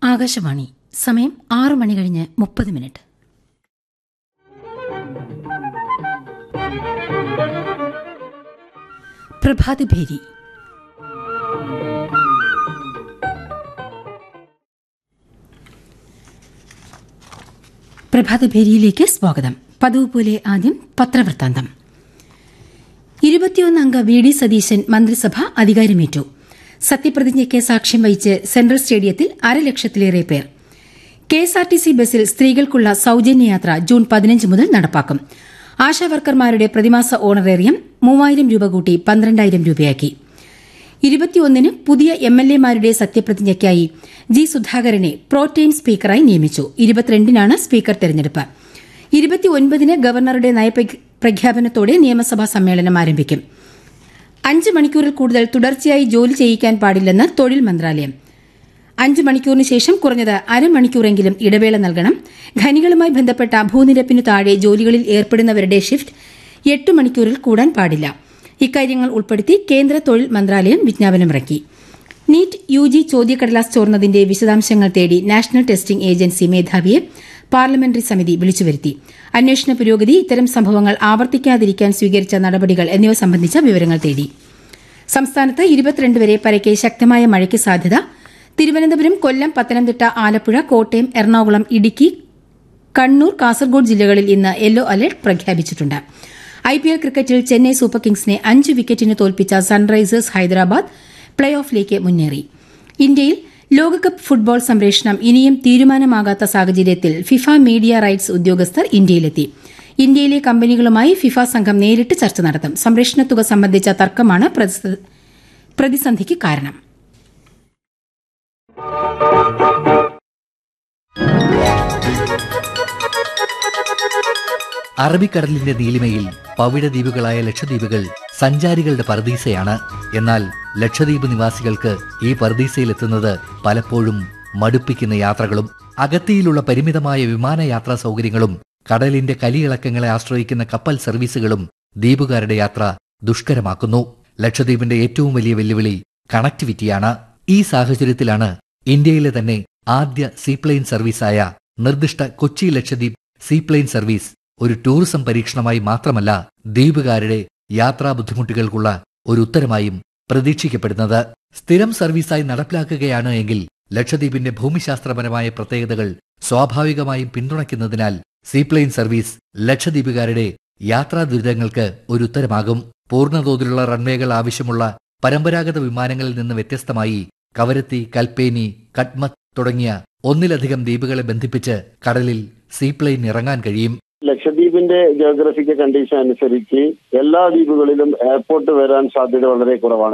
ആകാശവാണി സമയം ആറു മണി കഴിഞ്ഞ് മുപ്പത് മിനിറ്റ് പ്രഭാതഭേരി പ്രഭാതഭേരിയിലേക്ക് സ്വാഗതം പതിവ് പോലെ ആദ്യം പത്രവൃത്താന്തം ഇരുപത്തിയൊന്ന് അംഗ വി ഡി സതീശൻ മന്ത്രിസഭ അധികാരമേറ്റു സത്യപ്രതിജ്ഞയ്ക്ക് സാക്ഷ്യം വഹിച്ച് സെൻട്രൽ സ്റ്റേഡിയത്തിൽ അരലക്ഷത്തിലേറെ പേർ കെഎസ്ആർടിസി ബസ്സിൽ സ്ത്രീകൾക്കുള്ള സൌജന്യ യാത്ര ജൂൺ പതിനഞ്ച് മുതൽ നടപ്പാക്കും ആശാവർക്കർമാരുടെ പ്രതിമാസ ഓണറേറിയം മൂവായിരം രൂപ കൂട്ടി പന്ത്രണ്ടായിരം രൂപയാക്കി ഇരുപത്തിയൊന്നിന് പുതിയ എം എൽ എമാരുടെ സത്യപ്രതിജ്ഞയ്ക്കായി ജി സുധാകരനെ പ്രോടൈം സ്പീക്കറായി നിയമിച്ചു ഇരുപത്തിരണ്ടിനാണ് സ്പീക്കർ തെരഞ്ഞെടുപ്പ് ഇരുപത്തിയൊൻപതിന് ഗവർണറുടെ നയപ്രഖ്യാപനത്തോടെ നിയമസഭാ സമ്മേളനം ആരംഭിക്കും അഞ്ച് മണിക്കൂറിൽ കൂടുതൽ തുടർച്ചയായി ജോലി ചെയ്യിക്കാൻ പാടില്ലെന്ന് തൊഴിൽ മന്ത്രാലയം അഞ്ച് മണിക്കൂറിന് ശേഷം കുറഞ്ഞത് അരമണിക്കൂറെങ്കിലും ഇടവേള നൽകണം ഖനികളുമായി ബന്ധപ്പെട്ട ഭൂനിരപ്പിനു താഴെ ജോലികളിൽ ഏർപ്പെടുന്നവരുടെ ഷിഫ്റ്റ് എട്ട് മണിക്കൂറിൽ കൂടാൻ പാടില്ല ഇക്കാര്യങ്ങൾ ഉൾപ്പെടുത്തി കേന്ദ്ര തൊഴിൽ മന്ത്രാലയം വിജ്ഞാപനമിറക്കി നീറ്റ് യു ജി ചോദ്യക്കടലാസ് ചോർന്നതിന്റെ വിശദാംശങ്ങൾ തേടി നാഷണൽ ടെസ്റ്റിംഗ് ഏജൻസി മേധാവിയെ പാർലമെന്ററി സമിതി വിളിച്ചുവരുത്തി അന്വേഷണ പുരോഗതി ഇത്തരം സംഭവങ്ങൾ ആവർത്തിക്കാതിരിക്കാൻ സ്വീകരിച്ച നടപടികൾ എന്നിവ സംബന്ധിച്ച വിവരങ്ങൾ തേടി സംസ്ഥാനത്ത് ഇരുപത്തിരണ്ട് വരെ പരക്കെ ശക്തമായ മഴയ്ക്ക് സാധ്യത തിരുവനന്തപുരം കൊല്ലം പത്തനംതിട്ട ആലപ്പുഴ കോട്ടയം എറണാകുളം ഇടുക്കി കണ്ണൂർ കാസർഗോഡ് ജില്ലകളിൽ ഇന്ന് യെല്ലോ അലർട്ട് പ്രഖ്യാപിച്ചിട്ടുണ്ട് ഐപിഎൽ ക്രിക്കറ്റിൽ ചെന്നൈ സൂപ്പർ കിങ്സിനെ അഞ്ച് വിക്കറ്റിന് തോൽപ്പിച്ച സൺറൈസേഴ്സ് ഹൈദരാബാദ് പ്ലേ ഓഫിലേക്ക് മുന്നേറി ഇന്ത്യയിൽ ലോകകപ്പ് ഫുട്ബോൾ സംപ്രേഷണം ഇനിയും തീരുമാനമാകാത്ത സാഹചര്യത്തിൽ ഫിഫ മീഡിയ റൈറ്റ്സ് ഉദ്യോഗസ്ഥർ ഇന്ത്യയിലെത്തി ഇന്ത്യയിലെ കമ്പനികളുമായി ഫിഫ സംഘം നേരിട്ട് ചർച്ച നടത്തും സംരക്ഷണ തുക സംബന്ധിച്ച തർക്കമാണ് പ്രതിസന്ധിക്ക് കാരണം അറബിക്കടലിന്റെ നീലിമയിൽ പവിഴദ്വീപുകളായ ലക്ഷദ്വീപുകൾ സഞ്ചാരികളുടെ പർദീസയാണ് എന്നാൽ ലക്ഷദ്വീപ് നിവാസികൾക്ക് ഈ പർദീസയിലെത്തുന്നത് പലപ്പോഴും മടുപ്പിക്കുന്ന യാത്രകളും അഗത്തിയിലുള്ള പരിമിതമായ വിമാനയാത്രാ സൗകര്യങ്ങളും കടലിന്റെ കലിയിളക്കങ്ങളെ ആശ്രയിക്കുന്ന കപ്പൽ സർവീസുകളും ദ്വീപുകാരുടെ യാത്ര ദുഷ്കരമാക്കുന്നു ലക്ഷദ്വീപിന്റെ ഏറ്റവും വലിയ വെല്ലുവിളി കണക്ടിവിറ്റിയാണ് ഈ സാഹചര്യത്തിലാണ് ഇന്ത്യയിലെ തന്നെ ആദ്യ സീപ്ലെയിൻ സർവീസായ നിർദ്ദിഷ്ട കൊച്ചി ലക്ഷദ്വീപ് സീപ്ലെയിൻ സർവീസ് ഒരു ടൂറിസം പരീക്ഷണമായി മാത്രമല്ല ദ്വീപുകാരുടെ യാത്രാ ബുദ്ധിമുട്ടുകൾക്കുള്ള ഒരു ഉത്തരമായും പ്രതീക്ഷിക്കപ്പെടുന്നത് സ്ഥിരം സർവീസായി നടപ്പിലാക്കുകയാണ് എങ്കിൽ ലക്ഷദ്വീപിന്റെ ഭൂമിശാസ്ത്രപരമായ പ്രത്യേകതകൾ സ്വാഭാവികമായും പിന്തുണയ്ക്കുന്നതിനാൽ സീപ്ലെയിൻ സർവീസ് ലക്ഷദ്വീപുകാരുടെ യാത്രാ ദുരിതങ്ങൾക്ക് ഒരു ഉത്തരമാകും പൂർണ്ണതോതിലുള്ള റൺവേകൾ ആവശ്യമുള്ള പരമ്പരാഗത വിമാനങ്ങളിൽ നിന്ന് വ്യത്യസ്തമായി കവരത്തി കൽപ്പേനി കട്മത്ത് തുടങ്ങിയ ഒന്നിലധികം ദ്വീപുകളെ ബന്ധിപ്പിച്ച് കടലിൽ സീപ്ലെയിൻ ഇറങ്ങാൻ കഴിയും ലക്ഷദ്വീപിന്റെ ജോഗ്രഫിക്കൽ കണ്ടീഷൻ അനുസരിച്ച് എല്ലാ ദ്വീപുകളിലും എയർപോർട്ട് വരാൻ സാധ്യത വളരെ കുറവാണ്